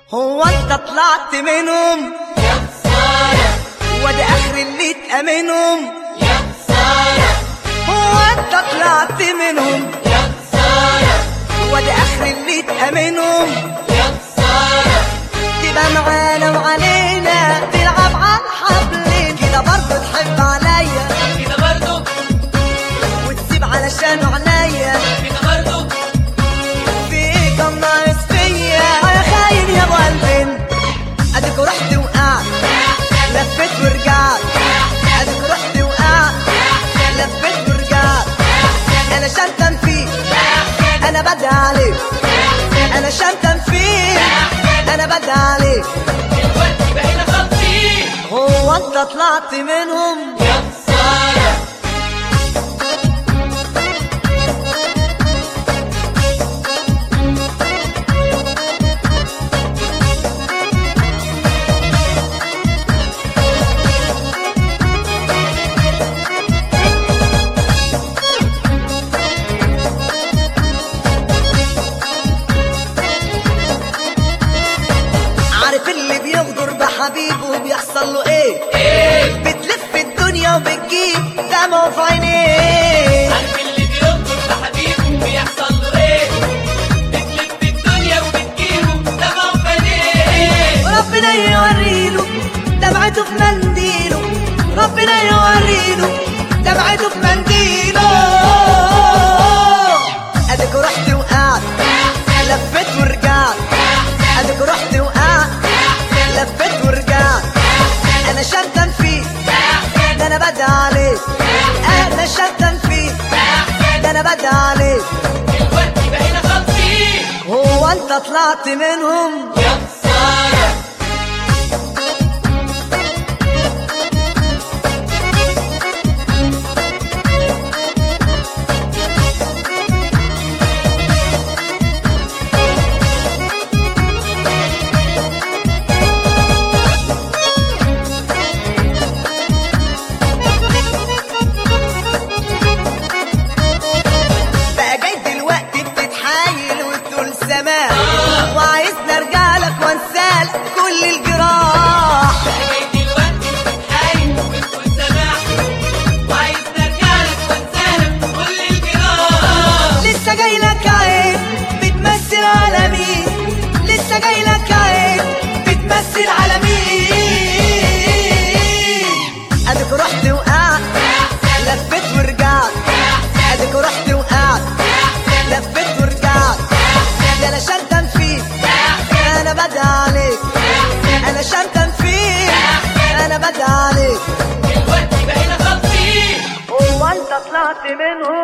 هو انت طلعت منهم يا خسارة وده اخر اللي تأمنهم يا خسارة هو انت طلعت منهم يا خسارة وده اخر اللي تأمنهم يا خسارة تبقى معانا وعلينا تلعب على الحبل كده برضه تحب عليا كده برضو وتسيب علشان عينيا كده برضو في ايه كان ناقص فيا يا خاين يا ابو قلبين اديك رحت وقعت لفيت ورجعت اديك رحت وقعت لفيت ورجعت انا شمتم فيك انا بدعي عليك انا شمتم فيك انا بدعي عليك دلوقتي بقينا خالصين هو انت طلعت منهم يا خسارة عارف اللي بيغدر بحبيبه بيحصل له ايه ايه بتلف الدنيا وبتجيب دمعه في عينيه عارف اللي بيربط بحبيبه بيحصل له ايه بتلف الدنيا وبتجيبه دمعه في عينيه ربنا يوريله دمعته في منديله ربنا يوريله دمعته في منديله اديك رحت وقعت لفيت ورجعت اديك رحت وقعت لفيت ورجعت انا شمتم فيك ده انا بدعي عليك انا شمتم فيك ده انا بدعي عليك دلوقتي بقينا خالصين هو انت طلعت منهم يا خسارة بقى جاي دلوقتي بتتحايل وتقول سماح وعايزني ارجع لك وانسالك كل الجراح جاي دلوقتي بتتحايل وبتقول سماح وعايز نرجع لك وانسالك كل الجراح لسه جاي لك عين بتمثل على مين لسه جاي لك عين بتمثل على مين اديك رحت وقعت لفيت ورجعت اديك رحت وقعت لفيت ورجعت ده انا شمتم فيك انا بدعي عليك انا شمتم فيك انا بدعي عليك دلوقتي بقينا خالصين هو انت طلعت منهم